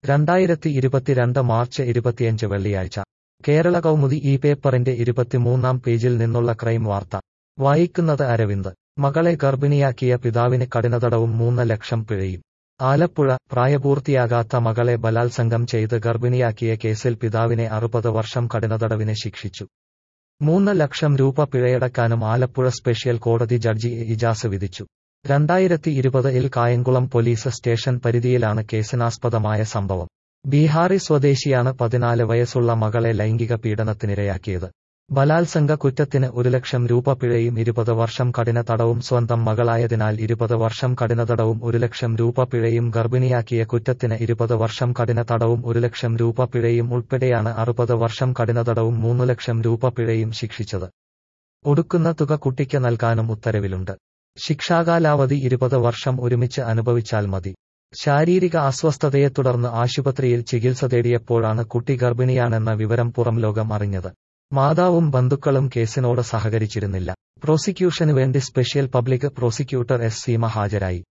രണ്ടായിരത്തി ഇരുപത്തിരണ്ട് മാർച്ച് ഇരുപത്തിയഞ്ച് വെള്ളിയാഴ്ച കേരള കൗമുദി ഈ പേപ്പറിന്റെ ഇരുപത്തിമൂന്നാം പേജിൽ നിന്നുള്ള ക്രൈം വാർത്ത വായിക്കുന്നത് അരവിന്ദ് മകളെ ഗർഭിണിയാക്കിയ പിതാവിന് കഠിനതടവും മൂന്ന് ലക്ഷം പിഴയും ആലപ്പുഴ പ്രായപൂർത്തിയാകാത്ത മകളെ ബലാത്സംഗം ചെയ്ത് ഗർഭിണിയാക്കിയ കേസിൽ പിതാവിനെ അറുപത് വർഷം കഠിനതടവിന് ശിക്ഷിച്ചു മൂന്ന് ലക്ഷം രൂപ പിഴയടക്കാനും ആലപ്പുഴ സ്പെഷ്യൽ കോടതി ജഡ്ജി എ ഇജാസ് വിധിച്ചു രണ്ടായിരത്തി ഇരുപത് ഇൽ കായംകുളം പോലീസ് സ്റ്റേഷൻ പരിധിയിലാണ് കേസിനാസ്പദമായ സംഭവം ബീഹാറി സ്വദേശിയാണ് പതിനാല് വയസ്സുള്ള മകളെ ലൈംഗിക പീഡനത്തിനിരയാക്കിയത് ബലാത്സംഗ കുറ്റത്തിന് ഒരു ലക്ഷം രൂപ പിഴയും ഇരുപത് വർഷം കഠിന തടവും സ്വന്തം മകളായതിനാൽ ഇരുപത് വർഷം കഠിന തടവും ഒരു ലക്ഷം രൂപ പിഴയും ഗർഭിണിയാക്കിയ കുറ്റത്തിന് ഇരുപത് വർഷം കഠിന തടവും ഒരു ലക്ഷം രൂപ പിഴയും ഉൾപ്പെടെയാണ് അറുപത് വർഷം കഠിന തടവും മൂന്ന് ലക്ഷം രൂപ പിഴയും ശിക്ഷിച്ചത് ഒടുക്കുന്ന തുക കുട്ടിക്ക് നൽകാനും ഉത്തരവിലുണ്ട് ശിക്ഷാകാലാവധി ഇരുപത് വർഷം ഒരുമിച്ച് അനുഭവിച്ചാൽ മതി ശാരീരിക അസ്വസ്ഥതയെ തുടർന്ന് ആശുപത്രിയിൽ ചികിത്സ തേടിയപ്പോഴാണ് കുട്ടി ഗർഭിണിയാണെന്ന വിവരം പുറം ലോകം അറിഞ്ഞത് മാതാവും ബന്ധുക്കളും കേസിനോട് സഹകരിച്ചിരുന്നില്ല പ്രോസിക്യൂഷന് വേണ്ടി special public prosecutor S Seema ഹാജരായി